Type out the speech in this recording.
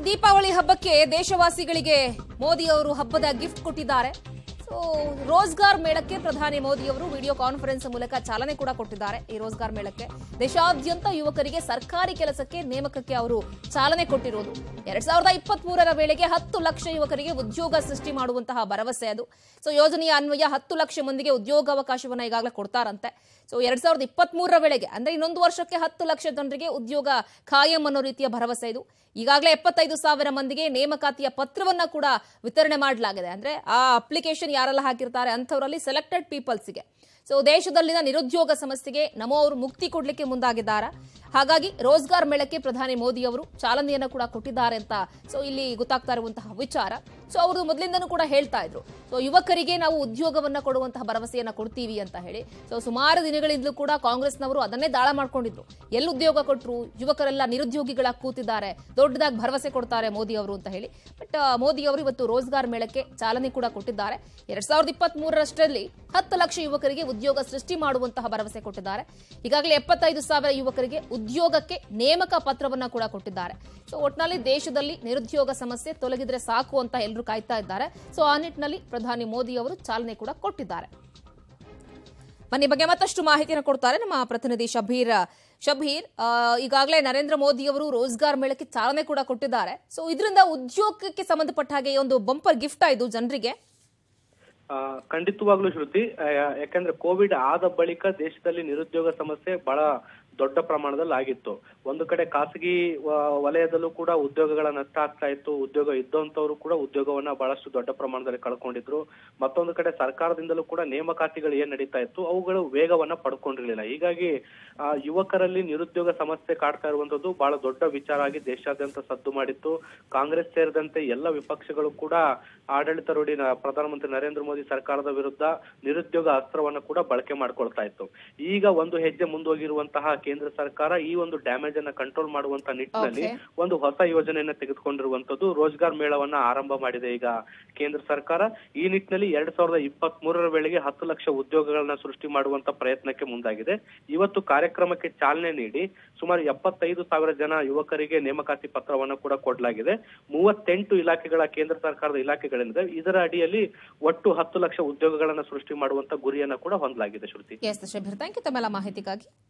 ದೀಪಾವಳಿ ಹಬ್ಬಕ್ಕೆ ದೇಶವಾಸಿಗಳಿಗೆ ಮೋದಿ ಅವರು ಹಬ್ಬದ ಗಿಫ್ಟ್ ಕೊಟ್ಟಿದ್ದಾರೆ ಸೊ ರೋಜ್ಗಾರ್ ಮೇಳಕ್ಕೆ ಪ್ರಧಾನಿ ಮೋದಿ ಅವರು ವಿಡಿಯೋ ಕಾನ್ಫರೆನ್ಸ್ ಮೂಲಕ ಚಾಲನೆ ಕೂಡ ಕೊಟ್ಟಿದ್ದಾರೆ ಈ ರೋಜ್ಗಾರ್ ಮೇಳಕ್ಕೆ ದೇಶಾದ್ಯಂತ ಯುವಕರಿಗೆ ಸರ್ಕಾರಿ ಕೆಲಸಕ್ಕೆ ನೇಮಕಕ್ಕೆ ಅವರು ಚಾಲನೆ ಕೊಟ್ಟಿರೋದು ಎರಡ್ ಸಾವಿರದ ಇಪ್ಪತ್ತ್ ಮೂರರ ವೇಳೆಗೆ ಹತ್ತು ಲಕ್ಷ ಯುವಕರಿಗೆ ಉದ್ಯೋಗ ಸೃಷ್ಟಿ ಮಾಡುವಂತಹ ಭರವಸೆ ಅದು ಸೊ ಯೋಜನೆಯ ಅನ್ವಯ ಹತ್ತು ಲಕ್ಷ ಮಂದಿಗೆ ಉದ್ಯೋಗಾವಕಾಶವನ್ನ ಈಗಾಗಲೇ ಕೊಡ್ತಾರಂತೆ ಸೊ ಎರಡ್ ಸಾವಿರದ ಇಪ್ಪತ್ತ್ ಮೂರರ ವೇಳೆಗೆ ಅಂದ್ರೆ ಇನ್ನೊಂದು ವರ್ಷಕ್ಕೆ ಹತ್ತು ಲಕ್ಷ ಜನರಿಗೆ ಉದ್ಯೋಗ ಖಾಯಂ ಅನ್ನೋ ರೀತಿಯ ಭರವಸೆ ಇದು ಈಗಾಗಲೇ ಎಪ್ಪತ್ತೈದು ಸಾವಿರ ಮಂದಿಗೆ ನೇಮಕಾತಿಯ ಪತ್ರವನ್ನ ಕೂಡ ವಿತರಣೆ ಮಾಡಲಾಗಿದೆ ಅಂದ್ರೆ ಆ ಅಪ್ಲಿಕೇಶನ್ ಯಾರೆಲ್ಲ ಹಾಕಿರ್ತಾರೆ ಅಂಥವರಲ್ಲಿ ಸೆಲೆಕ್ಟೆಡ್ ಪೀಪಲ್ಸ್ಗೆ ಸೊ ದೇಶದಲ್ಲಿನ ನಿರುದ್ಯೋಗ ಸಮಸ್ಯೆಗೆ ನಮೋ ಅವರು ಮುಕ್ತಿ ಕೊಡ್ಲಿಕ್ಕೆ ಮುಂದಾಗಿದ್ದಾರೆ ಹಾಗಾಗಿ ರೋಜ್ಗಾರ್ ಮೇಳಕ್ಕೆ ಪ್ರಧಾನಿ ಮೋದಿ ಅವರು ಚಾಲನೆಯನ್ನು ಕೂಡ ಕೊಟ್ಟಿದ್ದಾರೆ ಅಂತ ಸೊ ಇಲ್ಲಿ ಗೊತ್ತಾಗ್ತಾ ಇರುವಂತಹ ವಿಚಾರ ಸೊ ಅವರು ಮೊದಲಿಂದನೂ ಕೂಡ ಹೇಳ್ತಾ ಇದ್ರು ಸೊ ಯುವಕರಿಗೆ ನಾವು ಉದ್ಯೋಗವನ್ನ ಕೊಡುವಂತಹ ಭರವಸೆಯನ್ನ ಕೊಡ್ತೀವಿ ಅಂತ ಹೇಳಿ ಸೊ ಸುಮಾರು ದಿನಗಳಿಂದಲೂ ಕೂಡ ಕಾಂಗ್ರೆಸ್ನವರು ಅದನ್ನೇ ದಾಳ ಮಾಡ್ಕೊಂಡಿದ್ರು ಎಲ್ಲಿ ಉದ್ಯೋಗ ಕೊಟ್ಟರು ಯುವಕರೆಲ್ಲ ನಿರುದ್ಯೋಗಿಗಳಾಗಿ ಕೂತಿದ್ದಾರೆ ದೊಡ್ಡದಾಗಿ ಭರವಸೆ ಕೊಡ್ತಾರೆ ಮೋದಿ ಅವರು ಅಂತ ಹೇಳಿ ಬಟ್ ಮೋದಿ ಅವರು ಇವತ್ತು ರೋಜ್ಗಾರ್ ಮೇಳಕ್ಕೆ ಚಾಲನೆ ಕೂಡ ಕೊಟ್ಟಿದ್ದಾರೆ ಎರಡ್ ಸಾವಿರದ ಇಪ್ಪತ್ತ್ ಮೂರರಷ್ಟರಲ್ಲಿ ಹತ್ತು ಲಕ್ಷ ಯುವಕರಿಗೆ ಉದ್ಯೋಗ ಸೃಷ್ಟಿ ಮಾಡುವಂತಹ ಭರವಸೆ ಕೊಟ್ಟಿದ್ದಾರೆ ಈಗಾಗಲೇ ಎಪ್ಪತ್ತೈದು ಸಾವಿರ ಯುವಕರಿಗೆ ಉದ್ಯೋಗಕ್ಕೆ ನೇಮಕ ಪತ್ರವನ್ನ ಕೂಡ ಕೊಟ್ಟಿದ್ದಾರೆ ಸೊ ಒಟ್ಟಿನಲ್ಲಿ ದೇಶದಲ್ಲಿ ನಿರುದ್ಯೋಗ ಸಮಸ್ಯೆ ತೊಲಗಿದ್ರೆ ಸಾಕು ಅಂತ ಎಲ್ಲರೂ ಕಾಯ್ತಾ ಇದ್ದಾರೆ ಸೊ ಆ ನಿಟ್ಟಿನಲ್ಲಿ ಪ್ರಧಾನಿ ಮೋದಿ ಅವರು ಚಾಲನೆ ಕೂಡ ಕೊಟ್ಟಿದ್ದಾರೆ ಬನ್ನಿ ಬಗ್ಗೆ ಮತ್ತಷ್ಟು ಮಾಹಿತಿಯನ್ನು ಕೊಡ್ತಾರೆ ನಮ್ಮ ಪ್ರತಿನಿಧಿ ಶಬೀರ್ ಶಬೀರ್ ಆ, ಈಗಾಗಲೇ ನರೇಂದ್ರ ಮೋದಿ ಅವರು ರೋಜ್ಗಾರ್ ಮೇಳಕ್ಕೆ ಚಾಲನೆ ಕೂಡ ಕೊಟ್ಟಿದ್ದಾರೆ ಸೊ ಇದರಿಂದ ಉದ್ಯೋಗಕ್ಕೆ ಸಂಬಂಧಪಟ್ಟ ಹಾಗೆ ಈ ಒಂದು ಬಂಪರ್ ಗಿಫ್ಟ್ ಇದು ಜನರಿಗೆ ಆ, ಖಂಡಿತವಾಗ್ಲೂ ಶ್ರುತಿ ಆ, ಯಾಕಂದ್ರೆ ಕೋವಿಡ್ ಆದ ಬಳಿಕ ದೇಶದಲ್ಲಿ ನಿರುದ್ಯೋಗ ಸಮಸ್ಯೆ ಬಹಳ ದೊಡ್ಡ ಪ್ರಮಾಣದಲ್ಲಿ ಆಗಿತ್ತು ಒಂದು ಕಡೆ ಖಾಸಗಿ ವ- ವಲಯದಲ್ಲೂ ಕೂಡ ಉದ್ಯೋಗಗಳ ನಷ್ಟ ಆಗ್ತಾ ಇತ್ತು ಉದ್ಯೋಗ ಇದ್ದಂತವ್ರು ಕೂಡ ಉದ್ಯೋಗವನ್ನ ಬಹಳಷ್ಟು ದೊಡ್ಡ ಪ್ರಮಾಣದಲ್ಲಿ ಕಳ್ಕೊಂಡಿದ್ರು ಮತ್ತೊಂದು ಕಡೆ ಸರ್ಕಾರದಿಂದಲೂ ಕೂಡ ನೇಮಕಾತಿಗಳು ಏನ್ ನಡೀತಾ ಇತ್ತು ಅವುಗಳು ವೇಗವನ್ನ ಪಡ್ಕೊಂಡಿರ್ಲಿಲ್ಲ ಹೀಗಾಗಿ ಆ, ಯುವಕರಲ್ಲಿ ನಿರುದ್ಯೋಗ ಸಮಸ್ಯೆ ಕಾಡ್ತಾ ಇರುವಂತದ್ದು ಬಹಳ ದೊಡ್ಡ ವಿಚಾರ ಆಗಿ ದೇಶಾದ್ಯಂತ ಸದ್ದು ಮಾಡಿತ್ತು ಕಾಂಗ್ರೆಸ್ ಸೇರಿದಂತೆ ಎಲ್ಲ ವಿಪಕ್ಷಗಳು ಕೂಡ ಆಡಳಿತಾರೂಢಿ ನ- ಪ್ರಧಾನಮಂತ್ರಿ ನರೇಂದ್ರ ಮೋದಿ ಸರ್ಕಾರದ ವಿರುದ್ಧ ನಿರುದ್ಯೋಗ ಅಸ್ತ್ರವನ್ನ ಕೂಡ ಬಳಕೆ ಮಾಡ್ಕೊಳ್ತಾ ಇತ್ತು ಈಗ ಒಂದು ಹೆಜ್ಜೆ ಮುಂದೋಗಿರುವಂತಹ ಕೇಂದ್ರ ಸರ್ಕಾರ ಈ ಒಂದು ಡ್ಯಾಮೇಜ್ ಅನ್ನ ಕಂಟ್ರೋಲ್ ಮಾಡುವಂತ ನಿಟ್ಟಿನಲ್ಲಿ Okay. ಒಂದು ಹೊಸ ಯೋಜನೆಯನ್ನ ತೆಗೆದುಕೊಂಡಿರುವಂತದ್ದು ರೋಜ್ಗಾರ್ ಮೇಳವನ್ನ ಆರಂಭ ಮಾಡಿದೆ ಈಗ ಕೇಂದ್ರ ಸರ್ಕಾರ ಈ ನಿಟ್ಟಿನಲ್ಲಿ ಎರಡ್ ಸಾವಿರದ ಇಪ್ಪತ್ತ್ ಮೂರರ ವೇಳೆಗೆ ಹತ್ತು ಲಕ್ಷ ಉದ್ಯೋಗಗಳನ್ನ ಸೃಷ್ಟಿ ಮಾಡುವಂತ ಪ್ರಯತ್ನಕ್ಕೆ ಮುಂದಾಗಿದೆ ಇವತ್ತು ಕಾರ್ಯಕ್ರಮಕ್ಕೆ ಚಾಲನೆ ನೀಡಿ ಸುಮಾರು ಎಪ್ಪತ್ತೈದು ಸಾವಿರ ಜನ ಯುವಕರಿಗೆ ನೇಮಕಾತಿ ಪತ್ರವನ್ನ ಕೂಡ ಕೊಡಲಾಗಿದೆ ಮೂವತ್ತೆಂಟು ಇಲಾಖೆಗಳ ಕೇಂದ್ರ ಸರ್ಕಾರದ ಇಲಾಖೆಗಳಿಂದ ಇದರ ಅಡಿಯಲ್ಲಿ ಒಟ್ಟು ಹತ್ತು ಲಕ್ಷ ಉದ್ಯೋಗಗಳನ್ನ ಸೃಷ್ಟಿ ಮಾಡುವಂತ ಗುರಿಯನ್ನ ಕೂಡ ಹೊಂದಲಾಗಿದೆ Shruti S Shabeer thank you ತಮ್ಮೆಲ್ಲ ಮಾಹಿತಿಗಾಗಿ